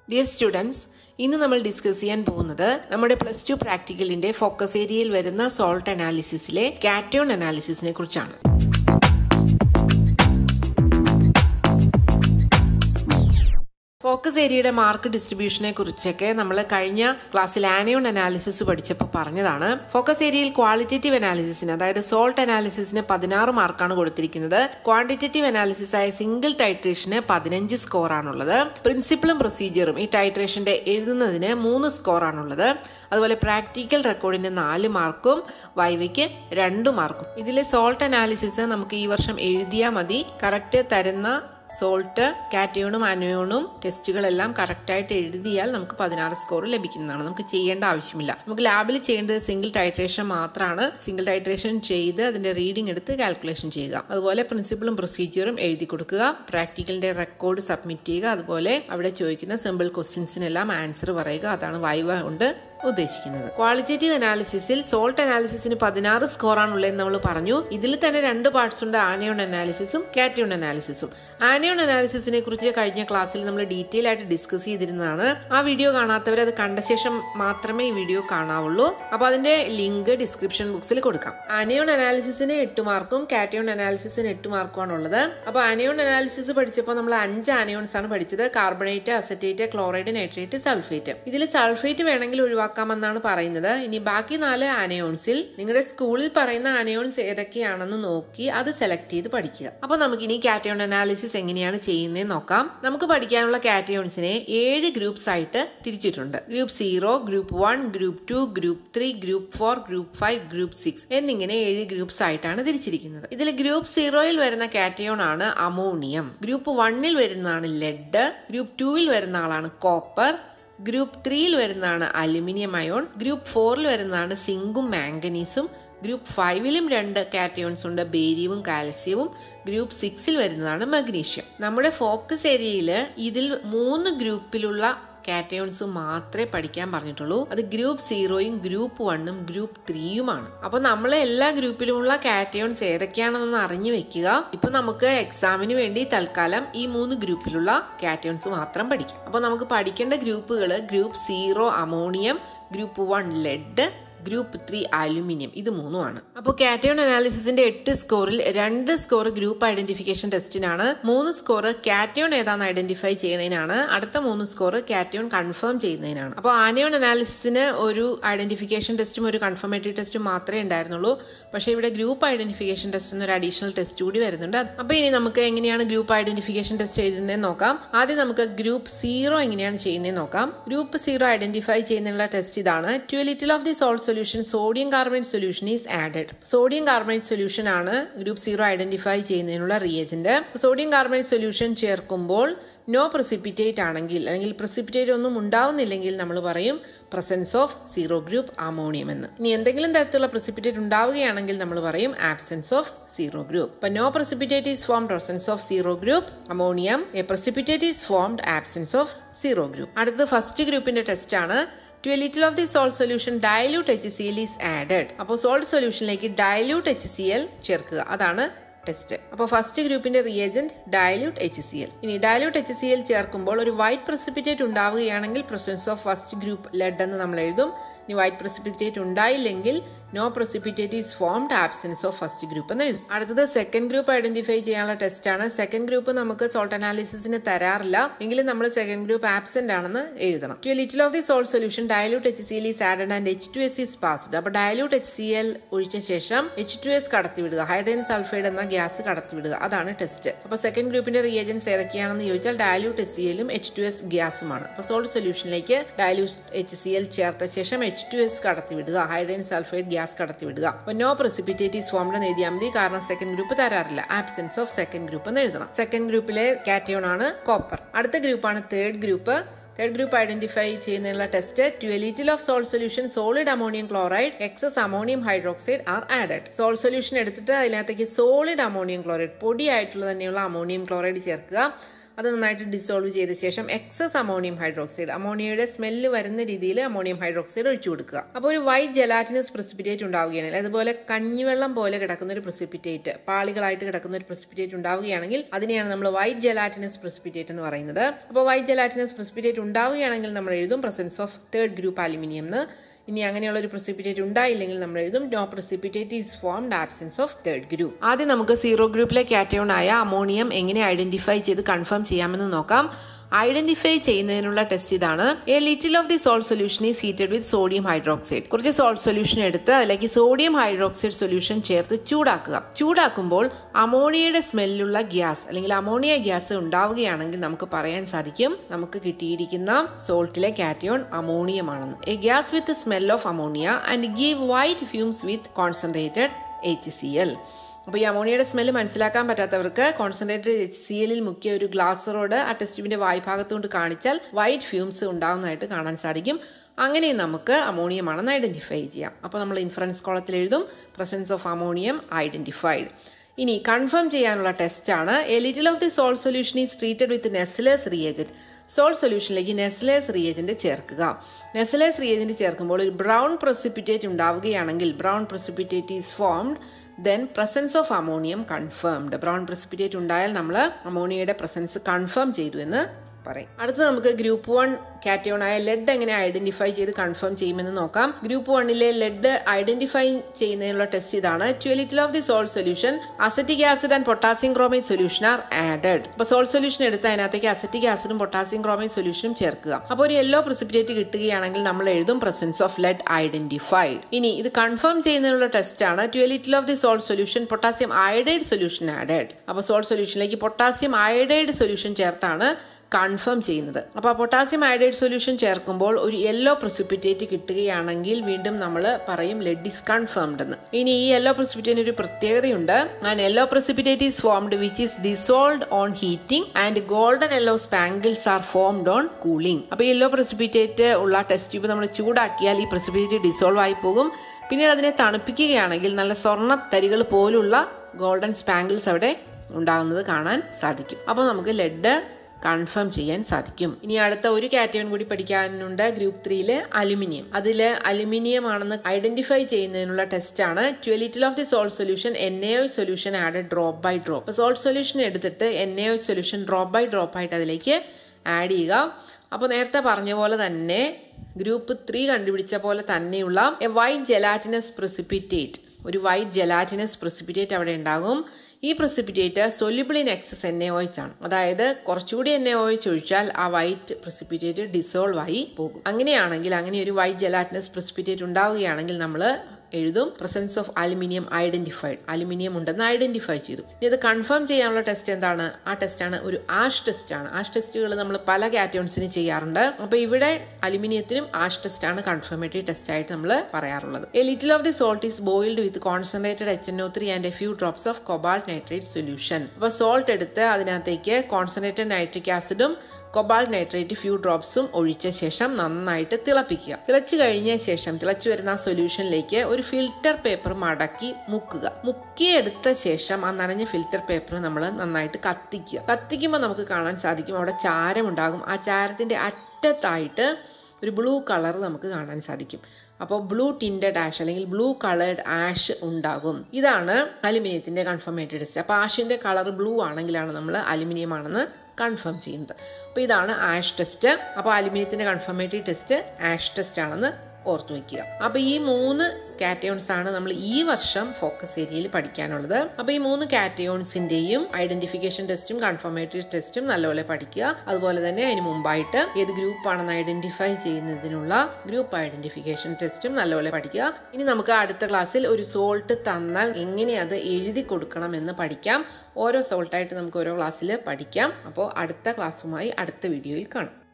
dear students ഇന്ന് നമ്മൾ discuss ചെയ്യാൻ പോകുന്നത് നമ്മുടെ പ്ലസ് ടു പ്രാക്ടിക്കലിന്റെ ഫോക്കസ് ഏരിയയിൽ വരുന്ന സോൾട്ട് അനാലിസിസിലെ കാറ്റോൺ അനാലിസിസിനെ കുറിച്ചാണ് ഫോക്കസ് ഏരിയയുടെ മാർക്ക് ഡിസ്ട്രിബ്യൂഷനെ കുറിച്ചൊക്കെ നമ്മൾ കഴിഞ്ഞ ക്ലാസ്സിൽ ആനയോൺ അനാലിസിസ് പഠിച്ചപ്പോൾ പറഞ്ഞതാണ് ഫോക്കസ് ഏരിയയിൽ ക്വാളിറ്റേറ്റീവ് അനാലിസിസിന് അതായത് സോൾട്ട് അനാലിസിസിന് പതിനാറ് മാർക്കാണ് കൊടുത്തിരിക്കുന്നത് ക്വാണ്ടിറ്റേറ്റീവ് അനാലിസിസ് ആയ സിംഗിൾ ടൈട്രേഷന് പതിനഞ്ച് സ്കോറാണുള്ളത് പ്രിൻസിപ്പിളും പ്രൊസീജിയറും ഈ ടൈട്രേഷന്റെ എഴുതുന്നതിന് മൂന്ന് സ്കോറാണുള്ളത് അതുപോലെ പ്രാക്ടിക്കൽ റെക്കോർഡിന് നാല് മാർക്കും വൈവയ്ക്ക് രണ്ട് മാർക്കും ഇതിലെ സോൾട്ട് അനാലിസിസ് നമുക്ക് ഈ വർഷം എഴുതിയാൽ മതി കറക്റ്റ് തരുന്ന സോൾട്ട് കാറ്റയോണും അനയോണും ടെസ്റ്റുകളെല്ലാം കറക്റ്റായിട്ട് എഴുതിയാൽ നമുക്ക് പതിനാറ് സ്കോർ ലഭിക്കുന്നതാണ് നമുക്ക് ചെയ്യേണ്ട ആവശ്യമില്ല നമുക്ക് ലാബിൽ ചെയ്യേണ്ടത് സിംഗിൾ ടൈട്രേഷൻ മാത്രമാണ് സിംഗിൾ ടൈട്രേഷൻ ചെയ്ത് അതിന്റെ റീഡിംഗ് എടുത്ത് കാൽക്കുലേഷൻ ചെയ്യുക അതുപോലെ പ്രിൻസിപ്പിളും പ്രൊസീജിയറും എഴുതി കൊടുക്കുക പ്രാക്ടിക്കലിന്റെ റെക്കോർഡ് സബ്മിറ്റ് ചെയ്യുക അതുപോലെ അവിടെ ചോദിക്കുന്ന സിമ്പിൾ ക്വസ്റ്റ്യൻസിനെല്ലാം ആൻസർ പറയുക അതാണ് വൈവ കൊണ്ട് ഉദ്ദേശിക്കുന്നത് ക്വാളിറ്റേറ്റീവ് അനാലിസിസിൽ സോൾട്ട് അനാലിസിസിന് പതിനാറ് സ്കോറാണുള്ളതെന്ന് നമ്മൾ പറഞ്ഞു ഇതിൽ തന്നെ രണ്ട് പാർട്സ് ഉണ്ട് ആനയോൺ അനാലിസിസും കാറ്റയോൺ അനാലിസിസും ആനയോൺ അനാലിസിസിനെ കുറിച്ച് കഴിഞ്ഞ ക്ലാസ്സിൽ നമ്മൾ ഡീറ്റെയിൽ ആയിട്ട് ഡിസ്കസ് ചെയ്തിരുന്നതാണ് ആ വീഡിയോ കാണാത്തവർ അത് കണ്ട ശേഷം മാത്രമേ ഈ വീഡിയോ കാണാവുള്ളൂ അപ്പോൾ അതിന്റെ ലിങ്ക് ഡിസ്ക്രിപ്ഷൻ ബോക്സിൽ കൊടുക്കാം ആനയോൺ അനാലിസിസിന് എട്ട് മാർക്കും കാറ്റയോൺ അനാലിസിസിന് എട്ട് മാർക്കുമാണ് ഉള്ളത് അപ്പോൾ ആനയോൺ അനാലിസിസ് പഠിച്ചപ്പോൾ നമ്മൾ അഞ്ച് ആനയോൺസ് ആണ് പഠിച്ചത് carbonate acetate chloride nitrate sulphate ഇതിൽ സൾഫേറ്റ് വേണമെങ്കിൽ ഒഴിവാക്കാമെന്നാണ് പറയുന്നത് ഇനി ബാക്കി നാല് ആനയോൺസിൽ നിങ്ങളുടെ സ്കൂളിൽ പറയുന്ന ആനയോൺസ് ഏതൊക്കെയാണെന്ന് നോക്കി അത് സെലക്ട് ചെയ്ത് പഠിക്കുക അപ്പോൾ നമുക്കിനി കാറ്റയോൺ അനാലിസിസ് എങ്ങനെയാണ് ചെയ്യുന്നതെന്ന് നോക്കാം നമുക്ക് പഠിക്കാനുള്ള കാറ്റയോൺസിനെ ഏഴ് ഗ്രൂപ്പ്സ് ആയിട്ട് തിരിച്ചിട്ടുണ്ട് group zero group one group two group three group four group five group six എന്നിങ്ങനെ ഏഴ് ഗ്രൂപ്പ്സ് ആയിട്ടാണ് തിരിച്ചിരിക്കുന്നത് ഇതിൽ ഗ്രൂപ്പ് സീറോയിൽ വരുന്ന കാറ്റയോൺ ആണ് അമോണിയം ഗ്രൂപ്പ് വണ്ണിൽ വരുന്നതാണ് ലെഡ് ഗ്രൂപ്പ് ടൂവിൽ വരുന്ന ആളാണ് കോപ്പർ ഗ്രൂപ്പ് ത്രീയിൽ വരുന്നതാണ് അലുമിനിയം അയോൺ ഗ്രൂപ്പ് ഫോറിൽ വരുന്നതാണ് സിങ്കും മാംഗനീസും ഗ്രൂപ്പ് ഫൈവിലും രണ്ട് കാറ്റയോൺസ് ഉണ്ട് ബേരിയവും കാൽസ്യവും ഗ്രൂപ്പ് സിക്സിൽ വരുന്നതാണ് മഗ്നീഷ്യം നമ്മുടെ ഫോക്കസ് ഏരിയയിൽ ഇതിൽ മൂന്ന് ഗ്രൂപ്പിലുള്ള കാറ്റയോൺസ് മാത്രമേ പഠിക്കാൻ പറഞ്ഞിട്ടുള്ളൂ അത് ഗ്രൂപ്പ് സീറോയും ഗ്രൂപ്പ് വണ്ണും ഗ്രൂപ്പ് ത്രീയുമാണ് അപ്പൊ നമ്മൾ എല്ലാ ഗ്രൂപ്പിലുമുള്ള കാറ്റയോൺസ് ഏതൊക്കെയാണെന്നൊന്ന് അറിഞ്ഞു വെക്കുക ഇപ്പൊ നമുക്ക് എക്സാമിന് വേണ്ടി തൽക്കാലം ഈ മൂന്ന് ഗ്രൂപ്പിലുള്ള കാറ്റയോൺസ് മാത്രം പഠിക്കാം അപ്പൊ നമുക്ക് പഠിക്കേണ്ട ഗ്രൂപ്പുകൾ group zero ammonium group one lead group three aluminium ഇത് മൂന്നുമാണ് അപ്പോൾ കാറ്റയോൺ അനാലിസിസിന്റെ എട്ട് സ്കോറിൽ രണ്ട് സ്കോർ ഗ്രൂപ്പ് ഐഡന്റിഫിക്കേഷൻ ടെസ്റ്റിനാണ് മൂന്ന് സ്കോർ കാറ്റയോൺ ഏതാണെന്ന് ഐഡന്റിഫൈ ചെയ്യുന്നതിനാണ് അടുത്ത മൂന്ന് സ്കോർ കാറ്റയോൺ കൺഫേം ചെയ്യുന്നതിനാണ് അപ്പോൾ ആനയോൺ അനാലിസിസിന് ഒരു ഐഡന്റിഫിക്കേഷൻ ടെസ്റ്റും ഒരു കൺഫർമേറ്ററി ടെസ്റ്റും മാത്രമേ ഉണ്ടായിരുന്നുള്ളൂ പക്ഷേ ഇവിടെ ഗ്രൂപ്പ് ഐഡന്റിഫിക്കേഷൻ ടെസ്റ്റ് എന്നൊരു അഡീഷണൽ ടെസ്റ്റ് കൂടി വരുന്നുണ്ട് അപ്പോൾ ഇനി നമുക്ക് എങ്ങനെയാണ് ഗ്രൂപ്പ് ഐഡന്റിഫിക്കേഷൻ ടെസ്റ്റ് എഴുതുന്നതെന്ന് നോക്കാം ആദ്യം നമുക്ക് ഗ്രൂപ്പ് സീറോ എങ്ങനെയാണ് ചെയ്യുന്നതെന്ന് നോക്കാം ഗ്രൂപ്പ് സീറോ ഐഡന്റിഫൈ ചെയ്യുന്നതിനുള്ള ടെസ്റ്റ് ഇതാണ് to little of the salt solution sodium carbonate solution is added sodium carbonate solution ആണ് ഗ്രൂപ്പ് സീറോ ഐഡന്റിഫൈ ചെയ്യുന്നതിനുള്ള റിയേജന്റ് സോഡിയം കാർബണേറ്റ് സൊല്യൂഷൻ ചേർക്കുമ്പോൾ നോ പ്രസിപ്പിറ്റേറ്റ് ആണെങ്കിൽ അല്ലെങ്കിൽ പ്രസിപ്പിറ്റേറ്റ് ഒന്നും ഉണ്ടാവുന്നില്ലെങ്കിൽ നമ്മൾ പറയും presence of zero group ammonium എന്ന് ഇനി എന്തെങ്കിലും തരത്തിലുള്ള പ്രസിപ്പിറ്റേറ്റ് ഉണ്ടാവുകയാണെങ്കിൽ നമ്മൾ പറയും ആബ്സെൻസ് ഓഫ് സീറോ ഗ്രൂപ്പ് ഇപ്പൊ no precipitate is formed presence of zero group ammonium A precipitate is formed absence of zero group അടുത്ത് ഫസ്റ്റ് ഗ്രൂപ്പിന്റെ ടെസ്റ്റ് ആണ് to a little of the salt solution dilute H C L is added അപ്പോൾ salt സൊല്യൂഷനിലേക്ക് dilute H C L ചേർക്കുക അതാണ് test അപ്പോൾ first ഗ്രൂപ്പിന്റെ reagent dilute H C L ഇനി ഡയലൂട്ട് എച്ച് സി എൽ ചേർക്കുമ്പോൾ ഒരു വൈറ്റ് പ്രസിപ്പിറ്റേറ്റ് ഉണ്ടാവുകയാണെങ്കിൽ presence of first group lead എന്ന് നമ്മൾ എഴുതും ഇനി വൈറ്റ് പ്രസിപ്പിറ്റേറ്റ് ഉണ്ടായില്ലെങ്കിൽ no precipitate is formed absence of first group എന്ന് എഴുതും അടുത്തത് സെക്കൻഡ് ഗ്രൂപ്പ് ഐഡന്റിഫൈ ചെയ്യാനുള്ള ടെസ്റ്റ് ആണ് സെക്കൻഡ് ഗ്രൂപ്പ് നമുക്ക് സോൾട്ട് അനാലിസിസിന് തരാറില്ല എങ്കിലും നമ്മൾ സെക്കൻഡ് ഗ്രൂപ്പ് ആബ്സെന്റ് ആണെന്ന് എഴുതണം to little of the salt solution dilute H C L is added and H two S is passed അപ്പോൾ ഡയലൂട്ട് എച്ച് സി എൽ ഒഴിച്ച ശേഷം എച്ച് ടു എസ് കടത്തിവിടുക ഹൈഡ്രജൻ സൾഫൈഡ് എന്ന ഗ്യാസ് കടത്തിവിടുക അതാണ് test അപ്പോൾ സെക്കൻഡ് ഗ്രൂപ്പിന്റെ റിയേജൻസ് ഏതൊക്കെയാണെന്ന് ചോദിച്ചാൽ ഡയലൂട്ട് എച്ച് സി എല്ലും എച്ച് ടു എസ് ഗ്യാസുമാണ് അപ്പോൾ സോൾട്ട് സൊല്യൂഷനിലേക്ക് ഡയലൂട്ട് എച്ച് സി എൽ ചേർത്ത ശേഷം എച്ച് ടു എസ് കടത്തിവിടുക ഹൈഡ്രജൻ സൾഫൈഡ് ഗ്യാസ് കടത്തിവിടുക അപ്പോൾ നോ പ്രസിപ്പിറ്റേറ്റ് ഈസ് ഫോംഡ് എന്ന് എഴുതിയാൽ മതി കാരണം സെക്കൻഡ് ഗ്രൂപ്പ് തരാറില്ല ആബ്സെൻസ് ഓഫ് സെക്കൻഡ് ഗ്രൂപ്പ് എന്ന് എഴുതണം സെക്കൻഡ് ഗ്രൂപ്പിലെ കാറ്റയോൺ ആണ് കോപ്പർ അടുത്ത ഗ്രൂപ്പാണ് third group third group identify ചെയ്യുന്നതിനുള്ള test to a little of salt solution solid ammonium chloride excess ammonium hydroxide are added salt solution എടുത്തിട്ട് അതിനകത്തേക്ക് സോളിഡ് അമോണിയം ക്ലോറൈഡ് പൊടിയായിട്ടുള്ള തന്നെയുള്ള അമോണിയം ക്ലോറൈഡ് ചേർക്കുക അത് നന്നായിട്ട് ഡിസോൾവ് ചെയ്ത ശേഷം എക്സസ് അമോണിയം ഹൈഡ്രോക്സൈഡ് അമോണിയയുടെ സ്മെല്ല് വരുന്ന രീതിയിൽ അമോണിയം ഹൈഡ്രോക്സൈഡ് ഒഴിച്ചു കൊടുക്കുക അപ്പോൾ ഒരു വൈറ്റ് ജലാറ്റിനസ് പ്രസിപ്പിറ്റേറ്റ് ഉണ്ടാവുകയാണെങ്കിൽ അതുപോലെ കഞ്ഞിവെള്ളം പോലെ കിടക്കുന്ന ഒരു പ്രസിപ്പിറ്റേറ്റ് പാളികളായിട്ട് കിടക്കുന്ന ഒരു പ്രസിപ്പിറ്റേറ്റ് ഉണ്ടാവുകയാണെങ്കിൽ അതിനെയാണ് നമ്മൾ വൈറ്റ് ജലാറ്റിനസ് പ്രസിപ്പിറ്റേറ്റ് എന്ന് പറയുന്നത് അപ്പോൾ വൈറ്റ് ജലാറ്റിനസ് പ്രസിപ്പിറ്റേറ്റ് ഉണ്ടാവുകയാണെങ്കിൽ നമ്മൾ എഴുതും presence of third group aluminium എന്ന് ഇനി അങ്ങനെയുള്ള ഒരു പ്രസിപ്പിറ്റേറ്റ് ഉണ്ടായില്ലെങ്കിൽ നമ്മൾ എഴുതും no precipitate is formed absence of third group ആദ്യം നമുക്ക് സീറോ ഗ്രൂപ്പിലെ കാറ്റയോൺ ആയ അമോണിയം എങ്ങനെ ഐഡന്റിഫൈ ചെയ്ത് കൺഫേം ചെയ്യാമെന്ന് നോക്കാം ഐഡന്റിഫൈ ചെയ്യുന്നതിനുള്ള ടെസ്റ്റ് ഇതാണ് a little of the salt solution is heated with sodium hydroxide കുറച്ച് സോൾട്ട് സൊല്യൂഷൻ എടുത്ത് അതിലേക്ക് സോഡിയം ഹൈഡ്രോക്സൈഡ് സൊല്യൂഷൻ ചേർത്ത് ചൂടാക്കുക ചൂടാക്കുമ്പോൾ അമോണിയയുടെ സ്മെല്ലുള്ള ഗ്യാസ് അല്ലെങ്കിൽ അമോണിയ ഗ്യാസ് ഉണ്ടാവുകയാണെങ്കിൽ നമുക്ക് പറയാൻ സാധിക്കും നമുക്ക് കിട്ടിയിരിക്കുന്ന സോൾട്ടിലെ കാറ്റയോൺ അമോണിയമാണെന്ന് a gas with smell of ammonia and give white fumes with concentrated H C L അപ്പോൾ ഈ അമോണിയയുടെ സ്മെല്ല് മനസ്സിലാക്കാൻ പറ്റാത്തവർക്ക് കോൺസെൻട്രേറ്റഡ് എച്ച് സി എല്ലിൽ മുക്കിയ ഒരു ഗ്ലാസ് റോഡ് ആ ടെസ്റ്റ് ട്യൂബിന്റെ വായ്ഭാഗത്ത് കൊണ്ട് കാണിച്ചാൽ വൈറ്റ് ഫ്യൂംസ് ഉണ്ടാവുന്നതായിട്ട് കാണാൻ സാധിക്കും അങ്ങനെ നമുക്ക് അമോണിയമാണെന്ന് ഐഡന്റിഫൈ ചെയ്യാം അപ്പോൾ നമ്മൾ ഇൻഫറൻസ് കോളത്തിൽ എഴുതും പ്രസൻസ് ഓഫ് അമോണിയം ഐഡന്റിഫൈഡ് ഇനി കൺഫേം ചെയ്യാനുള്ള ടെസ്റ്റാണ് a little of the salt solution is treated with Nessler's reagent salt സൊല്യൂഷനിലേക്ക് നെസ്ലേസ് റിയേജന്റ് ചേർക്കുക നെസ്ലേസ് റിയേജന്റ് ചേർക്കുമ്പോൾ ഒരു ബ്രൗൺ പ്രസിപ്പിറ്റേറ്റ് ഉണ്ടാവുകയാണെങ്കിൽ brown precipitate is formed then presence of ammonium confirmed brown precipitate ഉണ്ടായാൽ നമ്മൾ അമോണിയയുടെ പ്രസൻസ് കൺഫേം ചെയ്തു എന്ന് പറയും അടുത്ത് നമുക്ക് ഗ്രൂപ്പ് വൺ കാറ്റയോൺ ആയ ലെഡ് എങ്ങനെ ഐഡന്റിഫൈ ചെയ്ത് കൺഫേം ചെയ്യുമെന്ന് നോക്കാം ഗ്രൂപ്പ് വണ്ണിലെ ലെഡ് ഐഡന്റിഫൈ ചെയ്യുന്നതിനുള്ള ടെസ്റ്റ് ഇതാണ് to little of the salt solution acetic acid and potassium chromate solution are added അപ്പോൾ സോൾട്ട് സൊല്യൂഷൻ എടുത്ത് അതിനകത്തേക്ക് അസറ്റിക് ആസിഡും പൊട്ടാസ്യം ക്രോമേറ്റ് സൊല്യൂഷനും ചേർക്കുക അപ്പോൾ ഒരു യെല്ലോ പ്രസിപ്പിറ്റേറ്റ് കിട്ടുകയാണെങ്കിൽ നമ്മൾ എഴുതും പ്രസൻസ് ഓഫ് ലെഡ് ഐഡന്റിഫൈഡ് ഇനി ഇത് കൺഫേം ചെയ്യുന്നതിനുള്ള ടെസ്റ്റ് ആണ് to little of the salt solution potassium iodide solution added അപ്പോൾ സോൾട്ട് സൊല്യൂഷനിലേക്ക് പൊട്ടാസ്യം അയഡൈഡ് സൊല്യൂഷൻ ചേർത്താണ് കൺഫേം ചെയ്യുന്നത് അപ്പോൾ പൊട്ടാസ്യം അയഡൈഡ് സൊല്യൂഷൻ ചേർക്കുമ്പോൾ ഒരു യെല്ലോ പ്രസിപ്പിറ്റേറ്റ് കിട്ടുകയാണെങ്കിൽ വീണ്ടും നമ്മൾ പറയും ലെഡ് ഇസ് കൺഫേംഡ് എന്ന് ഇനി ഈ യെല്ലോ പ്രസിപ്പിറ്റേറ്റിന് ഒരു പ്രത്യേകതയുണ്ട് and yellow precipitate is formed which is dissolved on heating and golden yellow spangles are formed on cooling അപ്പോൾ യെല്ലോ പ്രസിപ്പിറ്റേറ്റ് ഉള്ള ടെസ്റ്റ് ട്യൂബ് നമ്മൾ ചൂടാക്കിയാൽ ഈ പ്രസിപ്പിറ്റേറ്റ് ഡിസോൾവ് ആയി പോകും പിന്നീട് അതിനെ തണുപ്പിക്കുകയാണെങ്കിൽ നല്ല സ്വർണ്ണ തരികൾ പോലുള്ള ഗോൾഡൻ സ്പാങ്കിൾസ് അവിടെ ഉണ്ടാകുന്നത് കാണാൻ സാധിക്കും അപ്പോൾ നമുക്ക് ലെഡ് കൺഫേം ചെയ്യാൻ സാധിക്കും ഇനി അടുത്ത ഒരു കാറ്റഗറി കൂടി പഠിക്കാനുണ്ട് ഗ്രൂപ്പ് ത്രീയിൽ അലുമിനിയം അതിൽ അലുമിനിയം ആണെന്ന് ഐഡന്റിഫൈ ചെയ്യുന്നതിനുള്ള ടെസ്റ്റ് ആണ് to little of the salt solution N A solution add drop by drop salt solution എടുത്തിട്ട് N A solution drop by drop ആയിട്ട് അതിലേക്ക് ആഡ് ചെയ്യുക അപ്പോൾ നേരത്തെ പറഞ്ഞ പോലെ തന്നെ ഗ്രൂപ്പ് ത്രീ കണ്ടുപിടിച്ച പോലെ തന്നെയുള്ള എ വൈറ്റ് ജെലാറ്റിനസ് പ്രസിപ്പിറ്റേറ്റ് ഒരു വൈറ്റ് ജെലാറ്റിനസ് പ്രസിപ്പിറ്റേറ്റ് അവിടെ ഉണ്ടാകും ഈ precipitate soluble in excess N A O H ആണ് അതായത് കുറച്ചുകൂടി എൻ എ ഒയിച്ച് ഒഴിച്ചാൽ ആ വൈറ്റ് പ്രസിപ്പിറ്റേറ്റ് ഡിസോൾവ് ആയി പോകും അങ്ങനെയാണെങ്കിൽ അങ്ങനെ ഒരു വൈറ്റ് ജെലാറ്റിനസ് പ്രസിപ്പിറ്റേറ്റ് ഉണ്ടാവുകയാണെങ്കിൽ നമ്മൾ എഴുതും presence of aluminium identified aluminium ഉണ്ടെന്ന് ഐഡന്റിഫൈ ചെയ്തു ഇനി ഇത് കൺഫേം ചെയ്യാനുള്ള ടെസ്റ്റ് എന്താണ് ആ ടെസ്റ്റാണ് ഒരു ആഷ് ടെസ്റ്റ് ആണ് ആഷ് ടെസ്റ്റുകൾ നമ്മൾ പല കാറ്റോൺസിന് ചെയ്യാറുണ്ട് അപ്പൊ ഇവിടെ അലുമിനിയത്തിനും ആഷ് ടെസ്റ്റ് ആണ് കൺഫർമേറ്ററി ടെസ്റ്റ് ആയിട്ട് നമ്മൾ പറയാറുള്ളത് a little of the salt is boiled with concentrated H N O three and a few drops of cobalt nitrate solution അപ്പൊ സോൾട്ട് എടുത്ത് അതിനകത്തേക്ക് കോൺസെൻട്രേറ്റഡ് നൈട്രിക് ആസിഡും കൊബാൾട്ട് നൈട്രേറ്റ് ഫ്യൂ ഡ്രോപ്സും ഒഴിച്ച ശേഷം നന്നായിട്ട് തിളപ്പിക്കുക തിളച്ചു കഴിഞ്ഞ ശേഷം തിളച്ചു വരുന്ന ആ സൊല്യൂഷനിലേക്ക് ഒരു ഫിൽറ്റർ പേപ്പർ മടക്കി മുക്കുക മുക്കിയെടുത്ത ശേഷം ആ നനഞ്ഞ ഫിൽറ്റർ പേപ്പർ നമ്മൾ നന്നായിട്ട് കത്തിക്കുക കത്തിക്കുമ്പോൾ നമുക്ക് കാണാൻ സാധിക്കും അവിടെ ചാരമുണ്ടാകും ആ ചാരത്തിന്റെ അറ്റത്തായിട്ട് ഒരു ബ്ലൂ കളർ നമുക്ക് കാണാൻ സാധിക്കും അപ്പോൾ ബ്ലൂ ടിൻഡഡ് ആഷ് അല്ലെങ്കിൽ ബ്ലൂ കളേർഡ് ആഷ് ഉണ്ടാകും ഇതാണ് അലുമിനിയത്തിന്റെ കൺഫർമേറ്റഡ് ടെസ്റ്റ് അപ്പോൾ ആഷിന്റെ കളർ ബ്ലൂ ആണെങ്കിലാണ് നമ്മൾ അലുമിനിയം ആണെന്ന് കൺഫേം ചെയ്യുന്നത് അപ്പോൾ ഇതാണ് ആഷ് ടെസ്റ്റ് അപ്പോൾ അലുമിനിയത്തിന്റെ കൺഫർമേറ്ററി ടെസ്റ്റ് ആഷ് ടെസ്റ്റ് ആണെന്ന് ഓർത്തു വയ്ക്കുക അപ്പോൾ ഈ മൂന്ന് കാറ്റയോൺസ് ആണ് നമ്മൾ ഈ വർഷം ഫോക്കസ് ഏരിയയിൽ പഠിക്കാനുള്ളത് അപ്പോൾ ഈ മൂന്ന് കാറ്റയോൺസിന്റെയും ഐഡന്റിഫിക്കേഷൻ ടെസ്റ്റും കൺഫർമേറ്ററി ടെസ്റ്റും നല്ലപോലെ പഠിക്കുക അതുപോലെ തന്നെ അതിന് മുമ്പായിട്ട് ഏത് ഗ്രൂപ്പ് ആണെന്ന് ഐഡന്റിഫൈ ചെയ്യുന്നതിനുള്ള ഗ്രൂപ്പ് ഐഡന്റിഫിക്കേഷൻ ടെസ്റ്റും നല്ലപോലെ പഠിക്കുക ഇനി നമുക്ക് അടുത്ത ക്ലാസ്സിൽ ഒരു സോൾട്ട് തന്നാൽ എങ്ങനെ അത് എഴുതി കൊടുക്കണം എന്ന് പഠിക്കാം ഓരോ സോൾട്ടായിട്ട് നമുക്ക് ഓരോ ക്ലാസ്സിൽ പഠിക്കാം അപ്പോൾ അടുത്ത ക്ലാസ്സുമായി അടുത്ത വീഡിയോയിൽ കാണാം